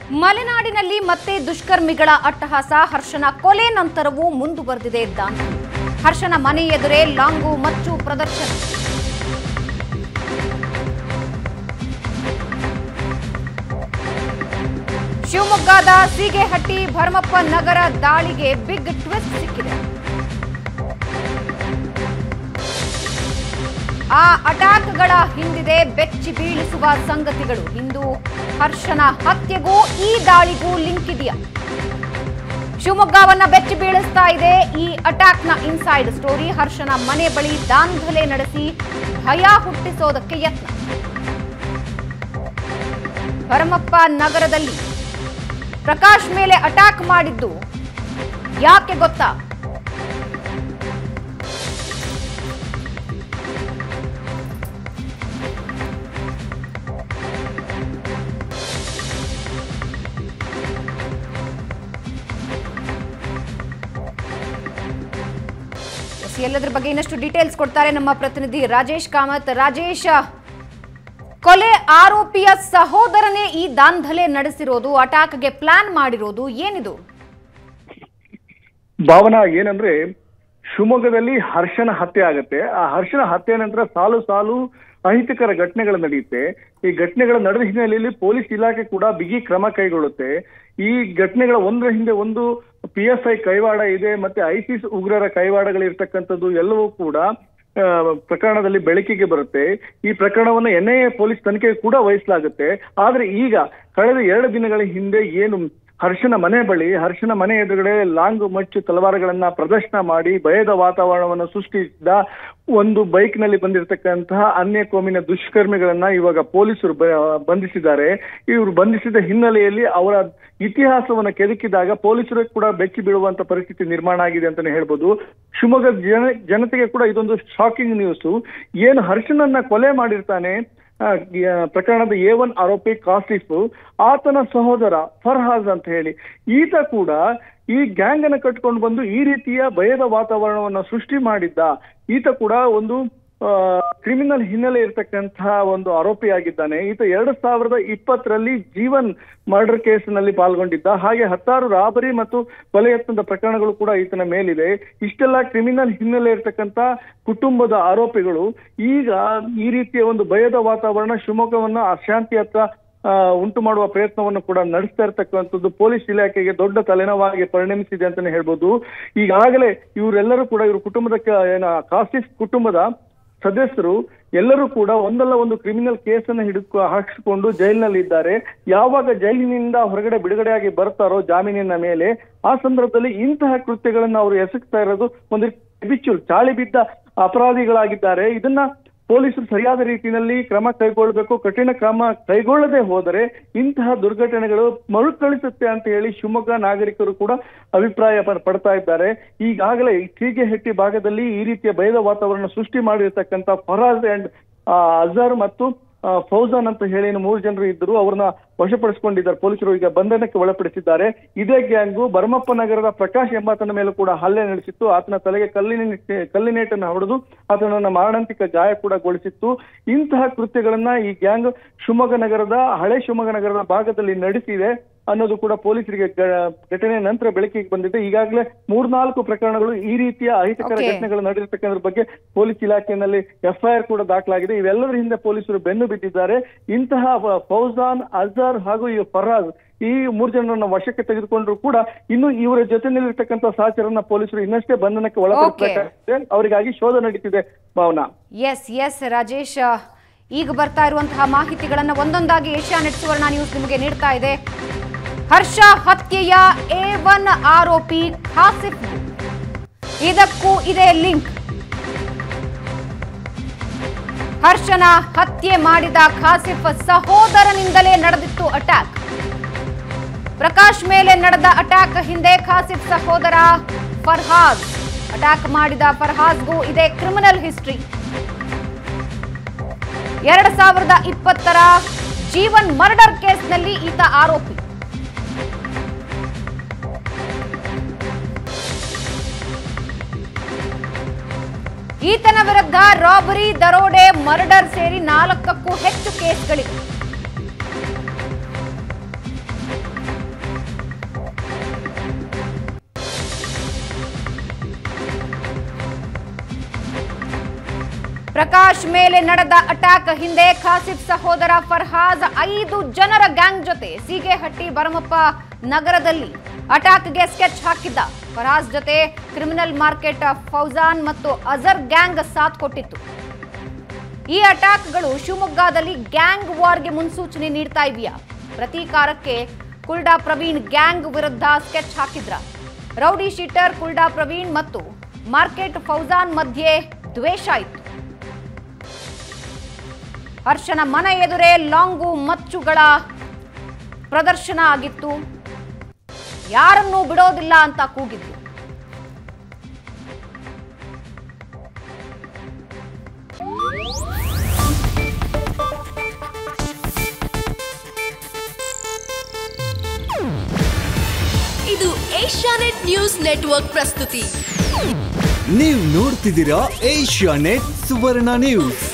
ಮಲೆನಾಡಿನಲ್ಲಿ ಮತ್ತೆ ದುಷ್ಕರ್ಮಿಗಳ ಅಟ್ಟಹಾಸ ಹರ್ಷನ ಕೊಲೆ ನಂತರವೂ ಮುಂದುವರೆದಿದೆ ದಾಂಧಲೆ ಹರ್ಷನ ಮನೆ ಎದುರೇ ಲಾಂಗು ಮಚ್ಚು ಪ್ರದರ್ಶನ ಶಿವಮೊಗ್ಗದ ಸೀಗೆಹಟ್ಟಿ ಭರಮಪ್ಪ ನಗರ ದಾಳಿಗೆ ಬಿಗ್ ಟ್ವಿಸ್ಟ್ ಸಿಕ್ಕಿದೆ ಆ ಅಟ್ಯಾಕ್ಗಳ ಹಿಂದಿದೆ ಬೆಚ್ಚಿ ಬೀಳಿಸುವ ಸಂಗತಿಗಳು ಇಂದು ಹರ್ಷನ ಹತ್ಯೆಗೂ ಈ ದಾಳಿಗೂ ಲಿಂಕ್ ಇದೆಯಾ ಶಿವಮೊಗ್ಗವನ್ನ ಬೆಚ್ಚಿ ಬೀಳಿಸ್ತಾ ಇದೆ ಈ ಅಟ್ಯಾಕ್ನ ಇನ್ಸೈಡ್ ಸ್ಟೋರಿ ಹರ್ಷನ ಮನೆ ಬಳಿ ದಾಂಧಲೆ ನಡೆಸಿ ಭಯ ಹುಟ್ಟಿಸೋದಕ್ಕೆ ಯತ್ನ ಭರಮಪ್ಪ ನಗರದಲ್ಲಿ ಪ್ರಕಾಶ್ ಮೇಲೆ ಅಟ್ಯಾಕ್ ಮಾಡಿದ್ದು ಯಾಕೆ ಗೊತ್ತಾ ಎಸ್, ಎಲ್ಲದ್ರ ಬಗ್ಗೆ ಇನ್ನಷ್ಟು ಡೀಟೇಲ್ಸ್ ಕೊಡ್ತಾರೆ ನಮ್ಮ ಪ್ರತಿನಿಧಿ ರಾಜೇಶ್ ಕಾಮತ್ ರಾಜೇಶ್ ಕೊಲೆ ಆರೋಪಿಯ ಸಹೋದರನೇ ಈ ದಾಂಧಲೆ ನಡೆಸಿರೋದು ಅಟ್ಯಾಕ್ಗೆ ಪ್ಲಾನ್ ಮಾಡಿರೋದು ಏನಿದು ಭಾವನಾ ಏನಂದ್ರೆ ಶಿವಮೊಗ್ಗದಲ್ಲಿ ಹರ್ಷನ ಹತ್ಯೆ ಆಗತ್ತೆ ಆ ಹರ್ಷನ ಹತ್ಯೆ ನಂತರ ಸಾಲು ಸಾಲು ಅಹಿತಕರ ಘಟನೆಗಳು ನಡೆಯುತ್ತೆ ಈ ಘಟನೆಗಳ ನಡೆದ ಹಿನ್ನೆಲೆಯಲ್ಲಿ ಪೊಲೀಸ್ ಇಲಾಖೆ ಕೂಡ ಬಿಗಿ ಕ್ರಮ ಕೈಗೊಳ್ಳುತ್ತೆ ಈ ಘಟನೆಗಳ ಒಂದರ ಹಿಂದೆ ಒಂದು ಪಿ ಎಸ್ ಐ ಕೈವಾಡ ಇದೆ ಮತ್ತೆ ಐಸಿಸ್ ಉಗ್ರರ ಕೈವಾಡಗಳಿರ್ತಕ್ಕಂಥದ್ದು ಎಲ್ಲವೂ ಕೂಡ ಆ, ಪ್ರಕರಣದಲ್ಲಿ ಬೆಳಕಿಗೆ ಬರುತ್ತೆ ಈ ಪ್ರಕರಣವನ್ನು ಎನ್ ಐ ಎ ಪೊಲೀಸ್ ತನಿಖೆಗೆ ಕೂಡ ವಹಿಸಲಾಗುತ್ತೆ ಆದ್ರೆ ಈಗ ಕಳೆದ ಎರಡು ದಿನಗಳ ಹಿಂದೆ ಏನು ಹರ್ಷನ ಮನೆ ಬಳಿ ಹರ್ಷನ ಮನೆ ಎದುರುಗಡೆ ಲಾಂಗ್ ಮಚ್ಚು ತಲವಾರುಗಳನ್ನ ಪ್ರದರ್ಶನ ಮಾಡಿ ಭಯದ ವಾತಾವರಣವನ್ನು ಸೃಷ್ಟಿಸಿದ ಒಂದು ಬೈಕ್ ನಲ್ಲಿ ಬಂದಿರತಕ್ಕಂತಹ ಅನ್ಯ ಕೋಮಿನ ದುಷ್ಕರ್ಮಿಗಳನ್ನ ಇವಾಗ ಪೊಲೀಸರು ಬ- ಬಂಧಿಸಿದ್ದಾರೆ ಇವರು ಬಂಧಿಸಿದ ಹಿನ್ನೆಲೆಯಲ್ಲಿ ಅವರ ಇತಿಹಾಸವನ್ನ ಕೆದಕಿದಾಗ ಪೊಲೀಸರು ಕೂಡ ಬೆಚ್ಚಿ ಬೀಳುವಂತ ಪರಿಸ್ಥಿತಿ ನಿರ್ಮಾಣ ಆಗಿದೆ ಅಂತಾನೆ ಹೇಳ್ಬೋದು ಶಿವಮೊಗ್ಗ ಜನ ಜನತೆಗೆ ಕೂಡ ಇದೊಂದು ಶಾಕಿಂಗ್ ನ್ಯೂಸ್ ಏನು ಹರ್ಷನನ್ನ ಕೊಲೆ ಮಾಡಿರ್ತಾನೆ ಆ, ಯ- ಪ್ರಕರಣದ ಎ ಒನ್ ಆರೋಪಿ ಕಾಸಿಫ್ ಆತನ ಸಹೋದರ ಫರ್ಹಾಜ್ ಅಂತ ಹೇಳಿ ಈತ ಕೂಡ ಈ ಗ್ಯಾಂಗ್ ಅನ್ನ ಕಟ್ಕೊಂಡು ಬಂದು ಈ ರೀತಿಯ ಭಯದ ವಾತಾವರಣವನ್ನ ಸೃಷ್ಟಿ ಮಾಡಿದ್ದ ಈತ ಕೂಡ ಒಂದು ಕ್ರಿಮಿನಲ್ ಹಿನ್ನೆಲೆ ಇರತಕ್ಕಂತಹ ಒಂದು ಆರೋಪಿಯಾಗಿದ್ದಾನೆ ಈತ ಎರಡು ಸಾವಿರದ ಇಪ್ಪತ್ತರಲ್ಲಿ ಜೀವನ್ ಮರ್ಡರ್ ಕೇಸ್ನಲ್ಲಿ ಪಾಲ್ಗೊಂಡಿದ್ದ ಹಾಗೆ ಹತ್ತಾರು ರಾಬರಿ ಮತ್ತು ಕೊಲೆ ಯತ್ನದ ಪ್ರಕರಣಗಳು ಕೂಡ ಈತನ ಮೇಲಿದೆ ಇಷ್ಟೆಲ್ಲ ಕ್ರಿಮಿನಲ್ ಹಿನ್ನೆಲೆ ಇರತಕ್ಕಂತ ಕುಟುಂಬದ ಆರೋಪಿಗಳು ಈಗ ಈ ರೀತಿಯ ಒಂದು ಭಯದ ವಾತಾವರಣ ಶಿವಮೊಗ್ಗವನ್ನ ಅಶಾಂತಿಯತ್ತ ಆ, ಉಂಟು ಮಾಡುವ ಪ್ರಯತ್ನವನ್ನು ಕೂಡ ನಡೆಸ್ತಾ ಇರ್ತಕ್ಕಂಥದ್ದು ಪೊಲೀಸ್ ಇಲಾಖೆಗೆ ದೊಡ್ಡ ತಲೆನೋವಾಗಿ ಪರಿಣಮಿಸಿದೆ ಅಂತಾನೆ ಹೇಳ್ಬೋದು ಈಗಾಗಲೇ ಇವರೆಲ್ಲರೂ ಕೂಡ ಇವ್ರ ಕುಟುಂಬದ ಕ- ಏನ ಕಾಸಿಫ್ ಕುಟುಂಬದ ಸದಸ್ಯರು ಎಲ್ಲರೂ ಕೂಡ ಒಂದಲ್ಲ ಒಂದು ಕ್ರಿಮಿನಲ್ ಕೇಸನ್ನು ಹಿಡಿದು ಹಾಕಿಸಿಕೊಂಡು ಜೈಲಿನಲ್ಲಿ ಇದ್ದಾರೆ ಯಾವಾಗ ಜೈಲಿನಿಂದ ಹೊರಗಡೆ ಬಿಡುಗಡೆಯಾಗಿ ಬರ್ತಾರೋ ಜಾಮೀನಿನ ಮೇಲೆ ಆ ಸಂದರ್ಭದಲ್ಲಿ ಇಂತಹ ಕೃತ್ಯಗಳನ್ನು ಅವರು ಎಸಗ್ತಾ ಇರೋದು ಒಂದು ಬಿಚ್ಚು ಚಾಳಿ ಬಿದ್ದ ಅಪರಾಧಿಗಳಾಗಿದ್ದಾರೆ ಇದನ್ನ ಪೊಲೀಸರು ಸರಿಯಾದ ರೀತಿಯಲ್ಲಿ ಕ್ರಮ ಕೈಗೊಳ್ಳಬೇಕು ಕಠಿಣ ಕ್ರಮ ಕೈಗೊಳ್ಳದೆ ಹೋದರೆ ಇಂತಹ ದುರ್ಘಟನೆಗಳು ಮರುಕಳಿಸುತ್ತೆ ಅಂತ ಹೇಳಿ ಶಿವಮೊಗ್ಗ ನಾಗರಿಕರು ಕೂಡ ಅಭಿಪ್ರಾಯ ಪ- ಪಡ್ತಾ ಇದ್ದಾರೆ ಈಗಾಗಲೇ ಹೆಟ್ಟಿ ಭಾಗದಲ್ಲಿ ಈ ರೀತಿಯ ಭಯದ ವಾತಾವರಣ ಸೃಷ್ಟಿ ಮಾಡಿರ್ತಕ್ಕಂಥ ಫರಾಜ್ ಅಂಡ್ ಅಜರ್ ಮತ್ತು ಆ, ಫೌಜಾನ್ ಅಂತ ಹೇಳಿ ಏನು ಮೂರು ಜನರು ಇದ್ದರು ಅವ್ರನ್ನ ವಶಪಡಿಸಿಕೊಂಡಿದ್ದಾರೆ ಪೊಲೀಸರು ಈಗ ಬಂಧನಕ್ಕೆ ಒಳಪಡಿಸಿದ್ದಾರೆ ಇದೇ ಗ್ಯಾಂಗು ಭರಮಪ್ಪ ನಗರದ ಪ್ರಕಾಶ್ ಎಂಬಾತನ ಮೇಲೂ ಕೂಡ ಹಲ್ಲೆ ನಡೆಸಿತ್ತು ಆತನ ತಲೆಗೆ ಕಲ್ಲಿನ ಕಲ್ಲಿನೇಟನ್ನು ಹೊಡೆದು ಆತನನ್ನ ಮಾರಣಾಂತಿಕ ಗಾಯ ಕೂಡ ಗೊಳಿಸಿತ್ತು ಇಂತಹ ಕೃತ್ಯಗಳನ್ನ ಈ ಗ್ಯಾಂಗ್ ಶಿವಮೊಗ್ಗ ನಗರದ ಹಳೆ ಶಿವಮೊಗ್ಗ ನಗರದ ಭಾಗದಲ್ಲಿ ನಡೆಸಿದೆ ಅನ್ನೋದು ಕೂಡ ಪೊಲೀಸರಿಗೆ ಗ- ಘಟನೆ ನಂತರ ಬೆಳಕಿಗೆ ಬಂದಿದೆ ಈಗಾಗಲೇ ಮೂರ್ನಾಲ್ಕು ಪ್ರಕರಣಗಳು ಈ ರೀತಿಯ ಅಹಿತಕರ Okay. ಘಟನೆಗಳು ನಡೆದಿರ್ತಕ್ಕಂದ್ರ ಬಗ್ಗೆ ಪೊಲೀಸ್ ಇಲಾಖೆಯಲ್ಲಿ ಎಫ್ಐಆರ್ ಕೂಡ ದಾಖಲಾಗಿದೆ ಇವೆಲ್ಲದರ ಹಿಂದೆ ಪೊಲೀಸರು ಬೆನ್ನು ಬಿದ್ದಿದ್ದಾರೆ ಇಂತಹ ಫ- ಫೌಜಾನ್ ಅಜಾರ್ ಹಾಗೂ ಈ ಫರಾಜ್ ಈ ಮೂರು ಜನರನ್ನ ವಶಕ್ಕೆ ತೆಗೆದುಕೊಂಡ್ರು ಕೂಡ ಇನ್ನು ಇವರ ಜೊತೆನಲ್ಲಿರ್ತಕ್ಕಂಥ ಸಹಚರನ್ನ ಪೊಲೀಸರು ಇನ್ನಷ್ಟೇ ಬಂಧನಕ್ಕೆ ಒಳಪಡಿಸಬೇಕಾಗಿದೆ ಅವರಿಗಾಗಿ ಶೋಧ ನಡೀತಿದೆ ಭಾವನಾ ಎಸ್ ಎಸ್ ರಾಜೇಶ್ ಈಗ ಬರ್ತಾ ಇರುವಂತಹ ಮಾಹಿತಿಗಳನ್ನ ಒಂದೊಂದಾಗಿ ಏಷ್ಯಾನೆಟ್ ಸುವರ್ಣ ನ್ಯೂಸ್ ನಿಮಗೆ ನೀಡ್ತಾ ಇದೆ ಹರ್ಷ ಹತ್ಯೆಯ ಎ ಒನ್ ಆರೋಪಿ ಖಾಸಿಫ್ ಇದಕ್ಕೂ ಇದೆ ಲಿಂಕ್ ಹರ್ಷನ ಹತ್ಯೆ ಮಾಡಿದ ಖಾಸಿಫ್ ಸಹೋದರನಿಂದಲೇ ನಡೆದಿತ್ತು ಅಟ್ಯಾಕ್ ಪ್ರಕಾಶ್ ಮೇಲೆ ನಡೆದ ಅಟ್ಯಾಕ್ ಹಿಂದೆ ಖಾಸಿಫ್ ಸಹೋದರ ಫರ್ಹಾಜ್ ಅಟ್ಯಾಕ್ ಮಾಡಿದ ಫರ್ಹಾಜ್ಗೂ ಇದೆ ಕ್ರಿಮಿನಲ್ ಹಿಸ್ಟ್ರಿ ಎರಡ್ ಸಾವಿರದ ಇಪ್ಪತ್ತರ ಜೀವನ್ ಮರ್ಡರ್ ಕೇಸ್ನಲ್ಲಿ ಈತ ಆರೋಪಿ ಈತನ ವಿರುದ್ಧ ರಾಬರಿ ದರೋಡೆ ಮರ್ಡರ್ ಸೇರಿ ನಾಲ್ಕಕ್ಕೂ ಹೆಚ್ಚು ಕೇಸ್ಗಳಿವೆ ಪ್ರಕಾಶ್ ಮೇಲೆ ನಡೆದ ಅಟ್ಯಾಕ್ ಹಿಂದೆ ಖಾಸಿಫ್ ಸಹೋದರ ಫರ್ಹಾಜ್ ಐದು ಜನರ ಗ್ಯಾಂಗ್ ಜೊತೆ ಸೀಗೆಹಟ್ಟಿ ಭರಮಪ್ಪ ನಗರದಲ್ಲಿ ಅಟ್ಯಾಕ್ಗೆ ಸ್ಕೆಚ್ ಹಾಕಿದ್ದ ಫರ್ಹಾಜ್ ಜೊತೆ ಕ್ರಿಮಿನಲ್ ಮಾರ್ಕೆಟ್ ಫೌಜಾನ್ ಮತ್ತು ಅಜರ್ ಗ್ಯಾಂಗ್ ಸಾಥ್ ಕೊಟ್ಟಿತ್ತು ಈ ಅಟ್ಯಾಕ್ಗಳು ಶಿವಮೊಗ್ಗದಲ್ಲಿ ಗ್ಯಾಂಗ್ ವಾರ್ಗೆ ಮುನ್ಸೂಚನೆ ನೀಡ್ತಾ ಇದೆಯಾ ಪ್ರತೀಕಾರಕ್ಕೆ ಕುಲ್ಡಾ ಪ್ರವೀಣ್ ಗ್ಯಾಂಗ್ ವಿರುದ್ಧ ಸ್ಕೆಚ್ ಹಾಕಿದ್ರ ರೌಡಿ ಶೀಟರ್ ಕುಲ್ಡಾ ಪ್ರವೀಣ್ ಮತ್ತು ಮಾರ್ಕೆಟ್ ಫೌಜಾನ್ ಮಧ್ಯೆ ದ್ವೇಷ ಇತ್ತು ಹರ್ಷನ ಮನ ಎದುರೇ ಲಾಂಗು ಮಚ್ಚುಗಳ ಪ್ರದರ್ಶನ ಆಗಿತ್ತು ಯಾರನ್ನೂ ಬಿಡೋದಿಲ್ಲ ಅಂತ ಕೂಗಿದ್ರು ಇದು ಏಷ್ಯಾನೆಟ್ ನ್ಯೂಸ್ ನೆಟ್ವರ್ಕ್ ಪ್ರಸ್ತುತಿ ನೀವು ನೋಡ್ತಿದ್ದೀರಾ ಏಷ್ಯಾ ನೆಟ್ ಸುವರ್ಣ ನ್ಯೂಸ್